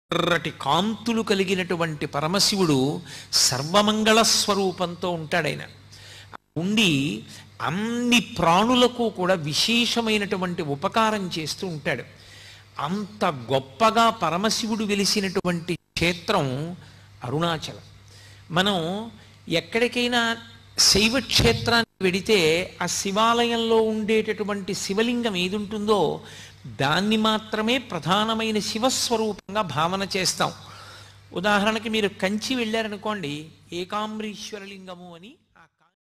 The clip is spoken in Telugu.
ఎర్రటి కాంతులు కలిగినటువంటి పరమశివుడు సర్వమంగళ స్వరూపంతో ఉంటాడాయన ఉండి అన్ని ప్రాణులకు కూడా విశేషమైనటువంటి ఉపకారం చేస్తూ ఉంటాడు అంత గొప్పగా పరమశివుడు వెలిసినటువంటి క్షేత్రం అరుణాచలం మనం ఎక్కడికైనా శైవ క్షేత్రానికి వెడితే ఆ శివాలయంలో ఉండేటటువంటి శివలింగం ఏది ఉంటుందో దాన్ని మాత్రమే ప్రధానమైన శివస్వరూపంగా భావన చేస్తాం ఉదాహరణకి మీరు కంచి వెళ్ళారనుకోండి ఏకాంబరీశ్వరలింగము అని